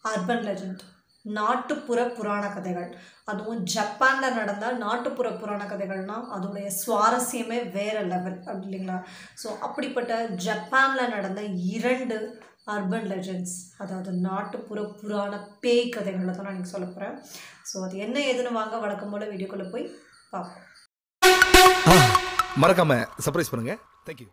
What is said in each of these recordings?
urban legend நாட்டுப்புற புராண கதைகள் அதுவும் ஜப்பானில் நடந்த நாட்டுப்புற புராண கதைகள்னால் அதோடைய சுவாரஸ்யமே வேறு லெவல் அப்படி இல்லைங்களா ஸோ அப்படிப்பட்ட ஜப்பானில் நடந்த இரண்டு அர்பன் லெஜண்ட்ஸ் அதாவது நாட்டுப்புற புராண பேய் கதைகளை தான் நான் எனக்கு சொல்ல போகிறேன் ஸோ அது என்ன ஏதுன்னு வாங்க வழக்கம் போல் வீடியோக்குள்ளே போய் பார்ப்போம் மறக்காம சர்ப்ரைஸ் பண்ணுங்க தேங்க்யூ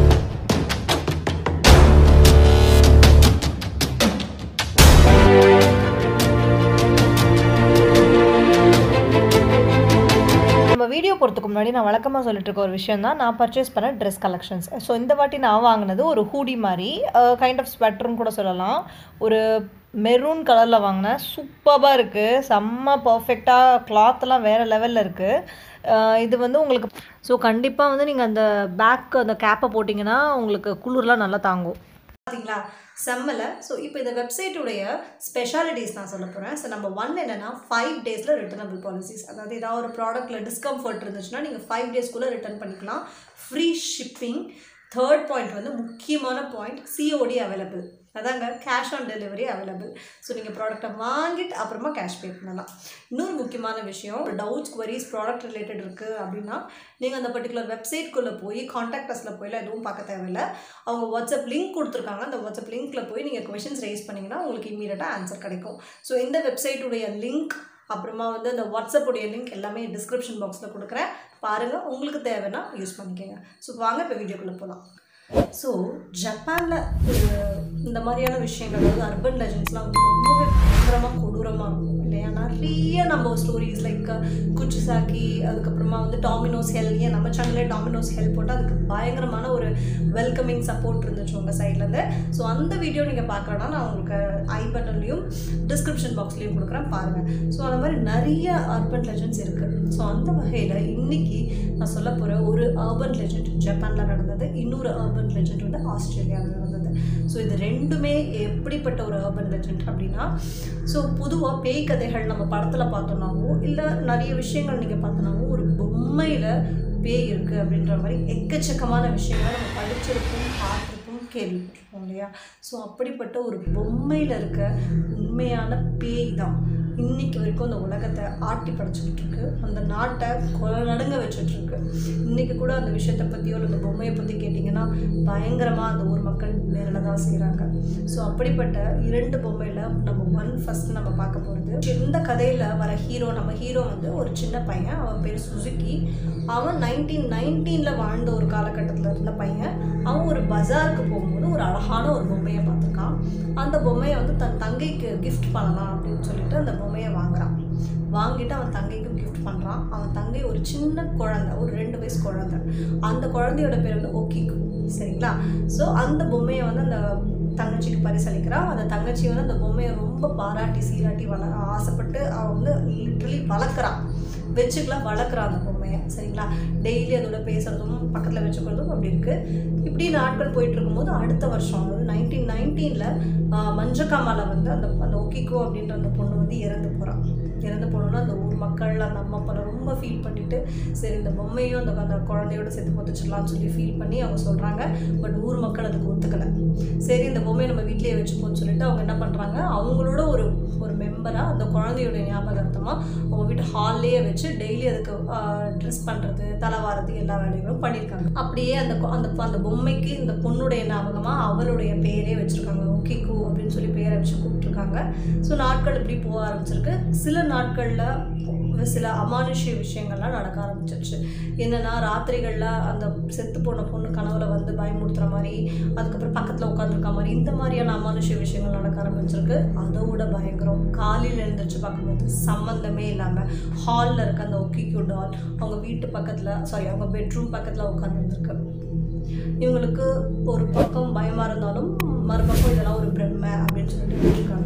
நம்ம வீடியோ போகிறதுக்கு முன்னாடி நான் வழக்கமாக சொல்லிட்டு இருக்க ஒரு விஷயம் தான் நான் பர்ச்சேஸ் பண்ண ட்ரெஸ் கலெக்ஷன்ஸ் ஸோ இந்த வாட்டி நான் வாங்கினது ஒரு ஹூடி மாதிரி கைண்ட் ஆஃப் ஸ்வெட்டர்னு கூட சொல்லலாம் ஒரு மெரூன் கலரில் வாங்கினேன் சூப்பராக இருக்குது செம்ம பர்ஃபெக்டாக கிளாத்லாம் வேறு லெவலில் இருக்குது இது வந்து உங்களுக்கு ஸோ கண்டிப்பாக வந்து நீங்கள் அந்த பேக் அந்த கேப்பை போட்டிங்கன்னா உங்களுக்கு குளிர்லாம் நல்லா தாங்கும் பார்த்தீங்களா செம்மல ஸோ இப்போ இந்த வெப்சைட்டுடைய ஸ்பெஷாலிட்டிஸ் நான் சொல்ல போகிறேன் ஸோ நம்ம ஒன் என்னென்னா ஃபைவ் டேஸில் ரிட்டர்னபிள் பாலிசிஸ் அதாவது ஏதாவது ஒரு ப்ராடக்ட்டில் டிஸ்கம்ஃபர்ட் இருந்துச்சுன்னா நீங்கள் ஃபைவ் டேஸ்க்குள்ளே ரிட்டர்ன் பண்ணிக்கலாம் ஃப்ரீ ஷிப்பிங் தேர்ட் பாயிண்ட் வந்து முக்கியமான பாயிண்ட் சிஓடி அவைலபிள் அதாங்க cash on delivery available so நீங்கள் ப்ராடக்ட்டை வாங்கிட்டு அப்புறமா கேஷ் பே பண்ணலாம் இன்னொரு முக்கியமான விஷயம் டவுட்ஸ் queries ப்ராடக்ட் ரிலேட்டட் இருக்குது அப்படின்னா நீங்கள் அந்த பர்டிகுலர் வெப்சைட்குள்ளே போய் காண்டாக்ட் அஸில் போய்லாம் எதுவும் பார்க்க தேவையில்லை அவங்க வாட்ஸ்அப் லிங்க் கொடுத்துருக்காங்க அந்த வாட்ஸ்அப் லிங்க்கில் போய் நீங்கள் கொஷின்ஸ் ரைஸ் பண்ணிங்கன்னா உங்களுக்கு இம்மீடியட்டாக ஆன்சர் கிடைக்கும் ஸோ இந்த வெப்சைட்டுடைய லிங்க் அப்புறமா வந்து அந்த வாட்ஸ்அப்புடைய லிங்க் எல்லாமே டிஸ்கிரிப்ஷன் பாக்ஸில் கொடுக்குறேன் பாருங்கள் உங்களுக்கு தேவைன்னா யூஸ் பண்ணிக்கோங்க ஸோ வாங்க இப்போ வீடியோக்குள்ளே போகலாம் ஸோ ஜப்பானில் இந்த மாதிரியான விஷயங்கள் அதாவது அர்பன் லெஜன்ஸ்லாம் வந்து ரொம்பவே பயங்கரமாக கொடூரமாக இருக்கும் இல்லையா நிறைய நம்ம ஸ்டோரிஸ் லைக் குச்சிசாக்கி அதுக்கப்புறமா வந்து டாமினோஸ் ஹெல் ஏன் நம்ம சேனல்லே டாமினோஸ் ஹெல் போட்டால் அதுக்கு பயங்கரமான ஒரு வெல்கமிங் சப்போர்ட் இருந்துச்சு உங்கள் சைட்லேருந்து ஸோ அந்த வீடியோ நீங்கள் பார்க்கணும்னா நான் உங்களுக்கு ஐ பட்டன்லையும் டிஸ்கிரிப்ஷன் பாக்ஸ்லேயும் கொடுக்குறேன் பாருங்கள் ஸோ அந்த மாதிரி நிறைய அர்பன் லெஜண்ட்ஸ் இருக்குது ஸோ அந்த வகையில் இன்னைக்கு நான் சொல்ல போகிற ஒரு அர்பன் லெஜண்ட் ஜப்பானில் நடந்தது இன்னொரு அர்பன் லெஜண்ட் வந்து ஆஸ்திரேலியாவில் நடந்தது ஸோ இது ரெண்டுமே எப்படிப்பட்ட ஒரு அர்பன் லெஜண்ட் அப்படின்னா ஸோ பொதுவாக பேய் கதைகள் நம்ம படத்தில் பார்த்தோம்னாவோ இல்லை நிறைய விஷயங்கள் நீங்கள் பார்த்தோம்னாவோ ஒரு பொம்மையில் பேய் இருக்குது அப்படின்ற மாதிரி எக்கச்சக்கமான விஷயங்களை நம்ம படிச்சிருப்போம் பார்த்துருப்போம் கேள்விப்பட்டிருப்போம் இல்லையா ஸோ அப்படிப்பட்ட ஒரு பொம்மையில் இருக்க உண்மையான பேய் தான் இன்னைக்கு வரைக்கும் அந்த உலகத்தை ஆட்டி படைச்சிக்கிட்டு இருக்கு அந்த நாட்டை கொலை நடுங்க வச்சுட்டு இருக்கு இன்னைக்கு கூட அந்த விஷயத்தை பற்றியோ இல்லை அந்த பொம்மையை பற்றி கேட்டிங்கன்னா பயங்கரமாக அந்த ஊர் மக்கள் நேரில் தான் செய்கிறாங்க ஸோ அப்படிப்பட்ட இரண்டு பொம்மையில் நம்ம ஒன் ஃபஸ்ட் நம்ம பார்க்க போகிறது இந்த கதையில் வர ஹீரோ நம்ம ஹீரோ வந்து ஒரு சின்ன பையன் அவன் பேர் சுசுக்கி அவன் நைன்டீன் நைன்டீனில் வாழ்ந்த ஒரு காலகட்டத்தில் இருந்த பையன் அவன் ஒரு பஜாருக்கு போகும்போது ஒரு அழகான ஒரு பொம்மையை பார்த்துருக்கான் அந்த பொம்மையை வந்து தன் தங்கைக்கு கிஃப்ட் பண்ணலாம் அப்படின்னு சொல்லிட்டு அந்த பொம்மையை வாங்குறான் வாங்கிட்டு அவன் தங்கைக்கு கிஃப்ட் பண்ணுறான் அவன் தங்கை ஒரு சின்ன குழந்தை ஒரு ரெண்டு வயசு குழந்தை அந்த குழந்தையோட பேர் வந்து ஓக்கிக்கு சரிங்களா ஸோ அந்த பொம்மையை வந்து அந்த தங்கச்சிக்கு பரிசளிக்கிறான் அந்த தங்கச்சி வந்து அந்த பொம்மையை ரொம்ப பாராட்டி சீராட்டி வள ஆசைப்பட்டு அவன் வந்து லிட்ரலி வளர்க்குறான் வச்சுக்கலாம் வளர்க்குறான் அந்த பொம்மையை சரிங்களா டெய்லி அதோட பேசுகிறதும் பக்கத்தில் வச்சுக்கிறதும் அப்படி இருக்குது இப்படி நாட்கள் போயிட்டு இருக்கும்போது அடுத்த வருஷம் அதாவது நைன்டீன் நைன்டீனில் மஞ்சக்காமால வந்து அந்த அந்த ஒக்கிக்கோ அப்படின்ற அந்த பொண்ணு வந்து இறந்து போகிறான் இறந்து போனோன்னா அந்த ஊர் மக்கள் அந்த அம்மா அப்பா ரொம்ப ஃபீல் பண்ணிட்டு சரி இந்த பொம்மையும் அந்த அந்த குழந்தையோட சேர்த்து புதைச்சிடலாம்னு சொல்லி ஃபீல் பண்ணி அவங்க சொல்கிறாங்க பட் ஊர் மக்கள் அதுக்கு ஒத்துக்கலை சரி இந்த பொம்மையை நம்ம வீட்டிலேயே வச்சுப்போம்னு சொல்லிட்டு அவங்க என்ன பண்ணுறாங்க அவங்களோட ஒரு ஒரு மெம்பராக அந்த குழந்தையோட ஞாபகார்த்தமாக அவங்க வீட்டு ஹால்லேயே வச்சு டெய்லி அதுக்கு ட்ரெஸ் பண்ணுறது தலைவாரது எல்லா வேலைகளும் பண்ணியிருக்காங்க அப்படியே அந்த கொ- அந்த அந்த பொம்மைக்கு இந்த பொண்ணுடைய ஞாபகமாக அவளுடைய பேரே வச்சுருக்காங்க ஓகேக்கு அப்படின்னு சொல்லி பேரை வச்சு கூப்பிட்ருக்காங்க ஸோ நாட்கள் இப்படி போக ஆரம்பிச்சிருக்கு சில நாட்களில் சில அமானுஷ்ய விஷயங்கள்லாம் நடக்க ஆரம்பிச்சிருச்சு என்னென்னா ராத்திரிகளில் அந்த செத்து போன பொண்ணு கனவுல வந்து பயமுறுத்துற மாதிரி அதுக்கப்புறம் பக்கத்தில் உட்காந்துருக்க மாதிரி இந்த மாதிரியான அமானுஷ்ய விஷயங்கள் நடக்க ஆரம்பிச்சிருக்கு அதை விட பயங்கரம் காலையில் எழுந்திரிச்சு பார்க்கும்போது சம்மந்தமே இல்லாமல் ஹாலில் இருக்க அந்த ஒக்கிக்யூ டால் அவங்க வீட்டு பக்கத்தில் சாரி அவங்க பெட்ரூம் பக்கத்தில் உட்காந்துருந்துருக்கு இவங்களுக்கு ஒரு பக்கம் பயமாக இருந்தாலும் மறுபக்கம் இதெல்லாம் ஒரு பிரம்மை அப்படின்னு சொல்லிட்டு விட்டுருக்காங்க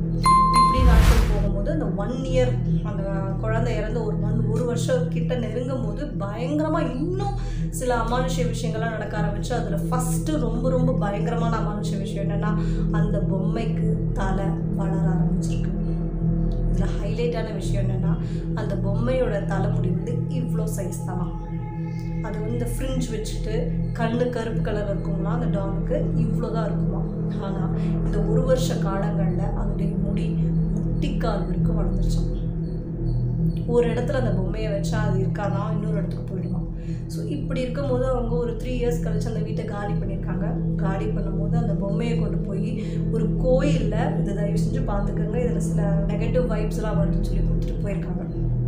இப்படி நாட்கள் போகும்போது அந்த ஒன் இயர் அந்த குழந்தை இறந்து ஒரு ஒன் ஒரு வருஷம் கிட்ட நெருங்கும் போது பயங்கரமாக இன்னும் சில அமானுஷ்ய விஷயங்கள்லாம் நடக்க ஆரம்பிச்சு அதில் ஃபஸ்ட்டு ரொம்ப ரொம்ப பயங்கரமான அமானுஷ்ய விஷயம் என்னென்னா அந்த பொம்மைக்கு தலை வளர ஆரம்பிச்சிருக்கு இதில் ஹைலைட்டான விஷயம் என்னென்னா அந்த பொம்மையோட தலைமுடி வந்து இவ்வளோ சைஸ் தான் அது வந்து இந்த ஃப்ரிஞ்ச் வச்சுட்டு கண்ணு கருப்பு கலர் இருக்கும்னா அந்த டானுக்கு இவ்வளோ தான் இருக்குமா ஆனால் இந்த ஒரு வருஷ காலங்களில் அதோடைய முடி கால் வரைக்கும் வளர்ந்துருச்சான் ஒரு இடத்துல அந்த பொம்மையை வச்சா அது இருக்காதான் இன்னொரு இடத்துக்கு போயிடுமா ஸோ இப்படி இருக்கும்போது அவங்க ஒரு த்ரீ இயர்ஸ் கழிச்சு அந்த வீட்டை காலி பண்ணியிருக்காங்க காலி பண்ணும்போது அந்த பொம்மையை கொண்டு போய் ஒரு கோயிலில் இதை தயவு செஞ்சு பார்த்துக்கோங்க இதில் சில நெகட்டிவ் வைப்ஸ்லாம் வருதுன்னு சொல்லி கொடுத்துட்டு போயிருக்காங்க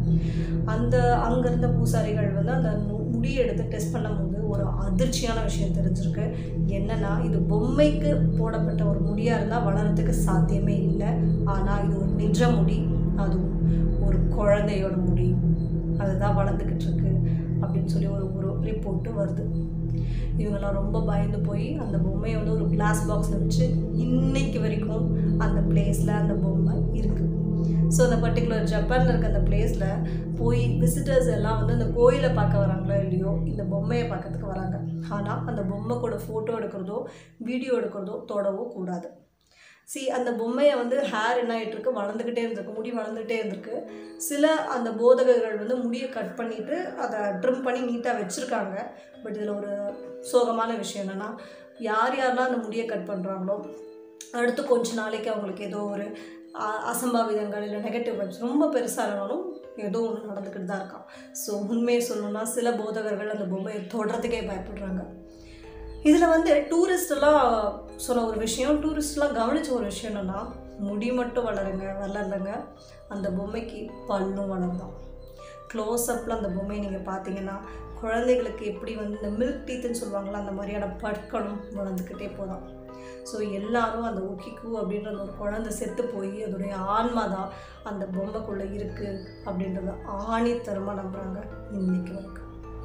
அந்த அங்கே இருந்த பூசாரிகள் வந்து அந்த மு- முடியை எடுத்து டெஸ்ட் பண்ணும்போது ஒரு அதிர்ச்சியான விஷயம் தெரிஞ்சிருக்கு என்னன்னா இது பொம்மைக்கு போடப்பட்ட ஒரு முடியாக இருந்தால் வளர்கிறதுக்கு சாத்தியமே இல்லை ஆனால் இது ஒரு நிஜ முடி அதுவும் ஒரு குழந்தையோட முடி அதுதான் வளர்ந்துக்கிட்டு இருக்கு அப்படின்னு சொல்லி ஒரு ஒரு ரிப்போர்ட்டு வருது இவங்கெல்லாம் ரொம்ப பயந்து போய் அந்த பொம்மையை வந்து ஒரு கிளாஸ் பாக்ஸில் வச்சு இன்னைக்கு வரைக்கும் அந்த பிளேஸில் அந்த பொம்மை இருக்குது ஸோ அந்த பர்டிகுலர் ஜப்பானில் இருக்க அந்த பிளேஸில் போய் விசிட்டர்ஸ் எல்லாம் வந்து அந்த கோயிலை பார்க்க வராங்களோ இல்லையோ இந்த பொம்மையை பார்க்கறதுக்கு வராங்க ஆனால் அந்த பொம்மை கூட ஃபோட்டோ எடுக்கிறதோ வீடியோ எடுக்கிறதோ தொடவோ கூடாது சி அந்த பொம்மையை வந்து ஹேர் என்ன ஆயிட்டு இருக்கு வளர்ந்துக்கிட்டே இருந்திருக்கு முடி வளர்ந்துக்கிட்டே இருந்திருக்கு சில அந்த போதகர்கள் வந்து முடியை கட் பண்ணிட்டு அதை ட்ரிம் பண்ணி நீட்டாக வச்சுருக்காங்க பட் இதில் ஒரு சோகமான விஷயம் என்னென்னா யார் யாரெல்லாம் அந்த முடியை கட் பண்ணுறாங்களோ அடுத்து கொஞ்ச நாளைக்கு அவங்களுக்கு ஏதோ ஒரு அ- அசம்பாவிதங்கள் இல்லை நெகட்டிவ் வைப்ஸ் ரொம்ப பெருசாக இருந்தாலும் ஏதோ ஒன்று நடந்துக்கிட்டு தான் இருக்கான் ஸோ உண்மையை சொல்லணும்னா சில போதகர்கள் அந்த பொம்மையை தொடுறதுக்கே பயப்படுறாங்க இதில் வந்து டூரிஸ்ட் எல்லாம் சொன்ன ஒரு விஷயம் டூரிஸ்ட்லாம் கவனிச்ச ஒரு விஷயம் என்னன்னா முடி மட்டும் வளருங்க வளரலைங்க அந்த பொம்மைக்கு பல்லும் வளருதான் க்ளோஸ்அப்பில் அந்த பொம்மையை நீங்கள் பார்த்தீங்கன்னா குழந்தைகளுக்கு எப்படி வந்து இந்த மில்க் டீத்துன்னு சொல்லுவாங்களா அந்த மாதிரியான பற்களும் வளர்ந்துக்கிட்டே போதான் ஸோ எல்லாரும் அந்த ஒக்கிக்கு அப்படின்ற அந்த ஒரு குழந்தை செத்து போய் அதோடைய ஆன்மா தான் அந்த பொம்மைக்குள்ளே இருக்குது அப்படின்றத ஆணித்தரமாக நம்புகிறாங்க இன்னைக்கு வரைக்கும்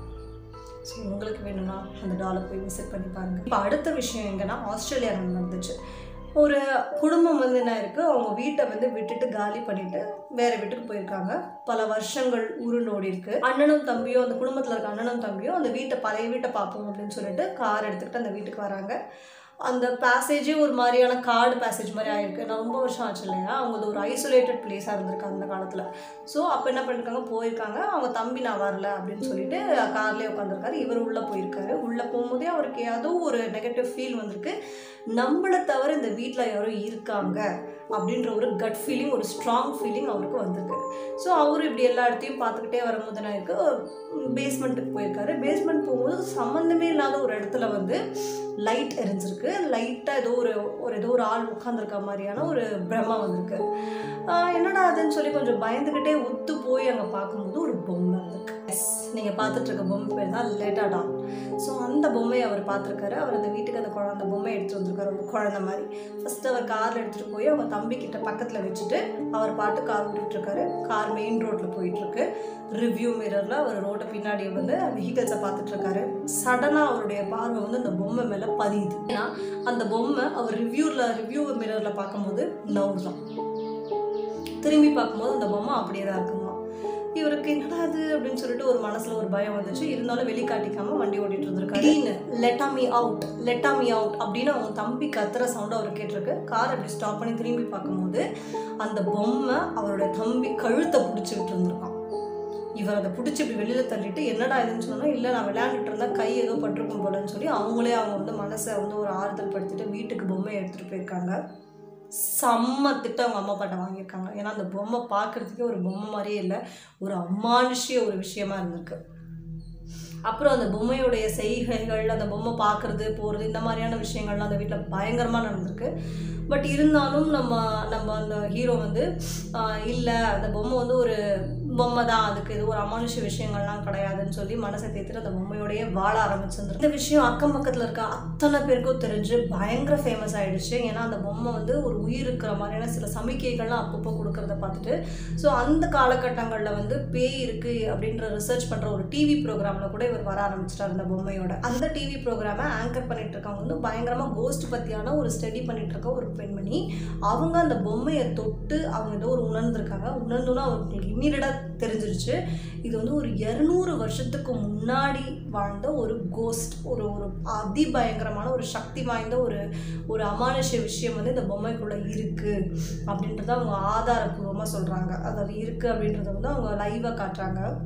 ஸோ உங்களுக்கு வேணும்னா அந்த டாலை போய் விசிட் பண்ணி பாருங்க இப்போ அடுத்த விஷயம் எங்கன்னா ஆஸ்திரேலியாவில் நடந்துச்சு ஒரு குடும்பம் வந்து என்ன இருக்குது அவங்க வீட்டை வந்து விட்டுட்டு காலி பண்ணிட்டு வேற வீட்டுக்கு போயிருக்காங்க பல வருஷங்கள் உருண்டோடி இருக்கு அண்ணனும் தம்பியும் அந்த குடும்பத்தில் இருக்க அண்ணனும் தம்பியும் அந்த வீட்டை பழைய வீட்டை பார்ப்போம் அப்படின்னு சொல்லிட்டு கார் எடுத்துக்கிட்டு அந்த வீட்டுக்கு வராங்க அந்த பேசேஜே ஒரு மாதிரியான காடு பேசேஜ் மாதிரி ஆயிருக்கு நான் ரொம்ப வருஷம் ஆச்சு இல்லையா அவங்க அது ஒரு ஐசோலேட்டட் பிளேஸாக இருந்திருக்கு அந்த காலத்தில் ஸோ அப்போ என்ன பண்ணிருக்காங்க போயிருக்காங்க அவங்க தம்பி நான் வரல அப்படின்னு சொல்லிட்டு கார்லேயே உட்காந்துருக்காரு இவர் உள்ளே போயிருக்காரு உள்ளே போகும்போதே அவருக்கு ஏதோ ஒரு நெகட்டிவ் ஃபீல் வந்திருக்கு நம்மளை தவிர இந்த வீட்டில் யாரோ இருக்காங்க அப்படின்ற ஒரு கட் ஃபீலிங் ஒரு ஸ்ட்ராங் ஃபீலிங் அவருக்கு வந்திருக்கு ஸோ அவர் இப்படி எல்லா இடத்தையும் பார்த்துக்கிட்டே வரும்போது என்ன இருக்கு பேஸ்மெண்ட்டுக்கு போயிருக்காரு பேஸ்மெண்ட் போகும்போது சம்மந்தமே இல்லாத ஒரு இடத்துல வந்து லைட் எரிஞ்சிருக்கு லைட்டாக ஏதோ ஒரு ஒரு ஏதோ ஒரு ஆள் உட்காந்துருக்க மாதிரியான ஒரு பிரம்மா வந்திருக்கு ஆஹ் என்னடா அதுன்னு சொல்லி கொஞ்சம் பயந்துக்கிட்டே ஒத்து போய் அங்கே பார்க்கும்போது ஒரு பொம்மை இருக்கு எஸ் நீங்கள் பார்த்துட்டு இருக்க பொம்மை பேர் தான் லேட்டாடா ஸோ அந்த பொம்மையை அவர் பார்த்துருக்காரு அவர் அந்த வீட்டுக்கு அந்த குழந்தை அந்த பொம்மையை எடுத்துகிட்டு வந்திருக்காரு ஒரு குழந்தை மாதிரி ஃபஸ்ட்டு அவர் காரில் எடுத்துகிட்டு போய் அவங்க தம்பி கிட்ட பக்கத்தில் வச்சுட்டு அவர் பாட்டு கார் ஓட்டிட்டு இருக்காரு கார் மெயின் ரோட்டில் போயிட்டுருக்கு ரிவ்யூ மிரரில் அவர் ரோட்டை பின்னாடி வந்து வெஹிக்கல்ஸை பார்த்துட்டு இருக்காரு சடனாக அவருடைய பார்வை வந்து அந்த பொம்மை மேலே பதியுது ஏன்னா அந்த பொம்மை அவர் ரிவ்யூவில் ரிவ்யூ மிரரில் பார்க்கும்போது நவு தான் திரும்பி பார்க்கும்போது அந்த பொம்மை அப்படியே தான் இருக்குமா இவருக்கு என்னடா அது அப்படின்னு சொல்லிட்டு ஒரு மனசுல ஒரு பயம் வந்துச்சு இருந்தாலும் வெளிக்காட்டிக்காம வண்டி ஓட்டிட்டு இருந்திருக்காரு let me out let me out அப்படின்னு அவங்க தம்பி கத்துற சவுண்ட் அவர் கேட்டிருக்கு கார் அப்படி ஸ்டாப் பண்ணி திரும்பி பார்க்கும்போது அந்த பொம்மை அவரோட தம்பி கழுத்தை பிடிச்சிக்கிட்டு இருந்திருக்கான் இவர் அதை பிடிச்சி இப்படி வெளியில் தள்ளிட்டு என்னடா இதுன்னு சொன்னா இல்லை நான் விளையாண்டுட்டு இருந்தா கை ஏதோ பட்டிருக்கும் போலன்னு சொல்லி அவங்களே அவங்க வந்து மனசை வந்து ஒரு ஆறுதல் படுத்திட்டு வீட்டுக்கு பொம்மையை எடுத்துகிட்டு போயிருக்காங்க செம்ம திட்டம் அவங்க அம்மா அப்பாட்ட வாங்கியிருக்காங்க ஏன்னா அந்த பொம்மை பார்க்கறதுக்கே ஒரு பொம்மை மாதிரியே இல்லை ஒரு அமானுஷ்ய ஒரு விஷயமா இருந்திருக்கு அப்புறம் அந்த பொம்மையுடைய செய்கைகள் அந்த பொம்மை பார்க்கறது போகிறது இந்த மாதிரியான விஷயங்கள்லாம் அந்த வீட்டில் பயங்கரமாக நடந்திருக்கு பட் இருந்தாலும் நம்ம நம்ம அந்த ஹீரோ வந்து இல்லை அந்த பொம்மை வந்து ஒரு பொம்மை தான் அதுக்கு இது ஒரு அமானுஷ்ய விஷயங்கள்லாம் கிடையாதுன்னு சொல்லி மனசை தேத்துட்டு அந்த பொம்மையோடய வாழ ஆரம்பிச்சிருந்துருக்கு இந்த விஷயம் அக்கம் பக்கத்தில் இருக்க அத்தனை பேருக்கும் தெரிஞ்சு பயங்கர ஃபேமஸ் ஆயிடுச்சு ஏன்னா அந்த பொம்மை வந்து ஒரு உயிர் இருக்கிற மாதிரியான சில சமிக்கைகள்லாம் அப்பப்போ கொடுக்கறத பார்த்துட்டு ஸோ அந்த காலகட்டங்களில் வந்து பேய் இருக்குது அப்படின்ற ரிசர்ச் பண்ணுற ஒரு டிவி ப்ரோக்ராமில் கூட இவர் வர ஆரம்பிச்சிட்டார் அந்த பொம்மையோட அந்த டிவி ப்ரோக்ராமை ஆங்கர் பண்ணிட்டு இருக்கவங்க வந்து பயங்கரமாக கோஸ்ட் பற்றியான ஒரு ஸ்டடி பண்ணிட்டு இருக்க ஒரு பெண்மணி அவங்க அந்த பொம்மையை தொட்டு அவங்க ஏதோ ஒரு உணர்ந்திருக்காங்க உணர்ந்தோன்னா அவங்களுக்கு இம்மீடியட்டாக தெரிஞ்சிருச்சு இது வந்து ஒரு இரநூறு வருஷத்துக்கு முன்னாடி வாழ்ந்த ஒரு கோஸ்ட் ஒரு ஒரு அதிபயங்கரமான ஒரு சக்தி வாய்ந்த ஒரு ஒரு அமானுஷ்ய விஷயம் வந்து இந்த பொம்மைக்குள்ளே இருக்குது அப்படின்றத அவங்க ஆதாரப்பூர்வமாக சொல்கிறாங்க அதாவது இருக்குது அப்படின்றத வந்து அவங்க லைவாக காட்டுறாங்க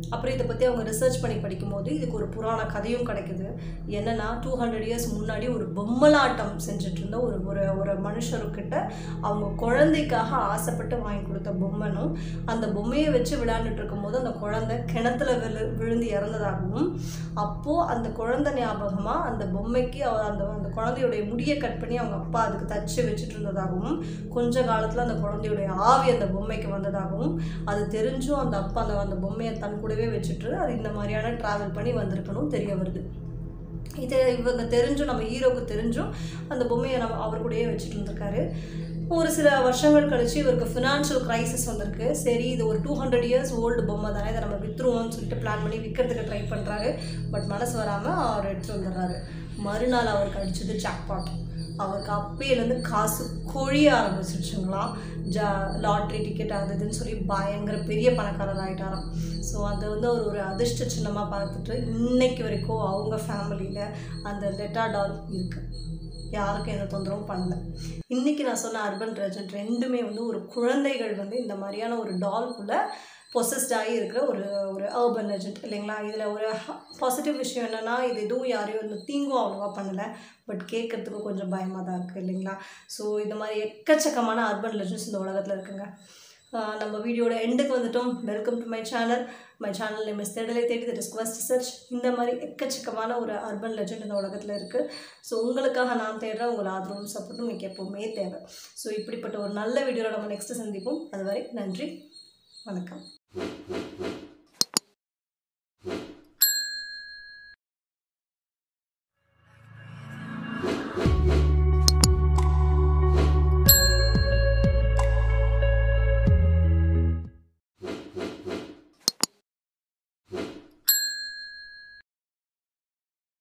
அப்புறம் இதை பற்றி அவங்க ரிசர்ச் பண்ணி படிக்கும்போது இதுக்கு ஒரு புராண கதையும் கிடைக்குது என்னன்னா டூ ஹண்ட்ரட் இயர்ஸ் முன்னாடி ஒரு பொம்மலாட்டம் செஞ்சுட்டு இருந்த ஒரு ஒரு ஒரு மனுஷருக்கிட்ட அவங்க குழந்தைக்காக ஆசைப்பட்டு வாங்கி கொடுத்த பொம்மைனும் அந்த பொம்மையை வச்சு விளையாண்டுட்டு இருக்கும்போது அந்த குழந்தை கிணத்துல விழு விழுந்து இறந்ததாகவும் அப்போது அந்த குழந்தை ஞாபகமாக அந்த பொம்மைக்கு அவர் அந்த அந்த குழந்தையுடைய முடியை கட் பண்ணி அவங்க அப்பா அதுக்கு தச்சு வச்சுட்டு இருந்ததாகவும் கொஞ்ச காலத்தில் அந்த குழந்தையுடைய ஆவி அந்த பொம்மைக்கு வந்ததாகவும் அது தெரிஞ்சும் அந்த அப்பா அந்த அந்த பொம்மையை தன் கூடவே வச்சுட்டு அது இந்த மாதிரியான ட்ராவல் பண்ணி வந்திருக்கணும் தெரிய வருது இது இவங்க தெரிஞ்சும் நம்ம ஹீரோவுக்கு தெரிஞ்சும் அந்த பொம்மையை நம்ம அவர் கூடயே வச்சுட்டு இருந்திருக்காரு ஒரு சில வருஷங்கள் கழிச்சு இவருக்கு ஃபினான்ஷியல் கிரைசிஸ் வந்திருக்கு சரி இது ஒரு டூ ஹண்ட்ரட் இயர்ஸ் ஓல்டு பொம்மை தானே இதை நம்ம விற்றுருவோம்னு சொல்லிட்டு பிளான் பண்ணி விற்கிறதுக்கு ட்ரை பண்ணுறாரு பட் மனசு வராமல் அவர் எடுத்துகிட்டு வந்துடுறாரு மறுநாள் அவருக்கு அடிச்சது ஜாக்பாட் அவருக்கு அப்பையிலேருந்து காசு கொழிய ஆரம்பிச்சிருச்சுங்களாம் ஜா லாட்ரி டிக்கெட் அது இதுன்னு சொல்லி பயங்கர பெரிய பணக்காரர் ஆகிட்டாராம் ஸோ அதை வந்து அவர் ஒரு அதிர்ஷ்ட சின்னமாக பார்த்துட்டு இன்னைக்கு வரைக்கும் அவங்க ஃபேமிலியில் அந்த லெட்டா டால் இருக்குது யாருக்கும் எந்த தொந்தரவும் பண்ணல இன்றைக்கி நான் சொன்ன அர்பன் ரெஜெண்ட் ரெண்டுமே வந்து ஒரு குழந்தைகள் வந்து இந்த மாதிரியான ஒரு டால்குள்ளே பொசஸ்ட் ஆகி இருக்கிற ஒரு ஒரு அர்பன் லெஜெண்ட் இல்லைங்களா இதில் ஒரு பாசிட்டிவ் விஷயம் என்னென்னா இது எதுவும் யாரையும் வந்து தீங்கும் அவ்வளோவா பண்ணலை பட் கேட்குறதுக்கு கொஞ்சம் பயமாக தான் இருக்குது இல்லைங்களா ஸோ இந்த மாதிரி எக்கச்சக்கமான அர்பன் லெஜெண்ட்ஸ் இந்த உலகத்தில் இருக்குங்க ஆஹ் நம்ம வீடியோட எண்டுக்கு வந்துட்டோம் welcome to my channel my channel name is தேடலை தேடி தட் இஸ் குவஸ்ட் சர்ச் இந்த மாதிரி எக்கச்சக்கமான ஒரு அர்பன் லெஜெண்ட் இந்த உலகத்தில் இருக்குது ஸோ உங்களுக்காக நான் தேடுற உங்கள் ஆதரவும் சப்போர்ட்டும் எனக்கு எப்போவுமே தேவை ஸோ இப்படிப்பட்ட ஒரு நல்ல வீடியோவில் நம்ம நெக்ஸ்ட்டு சந்திப்போம் அதுவரை நன்றி வணக்கம்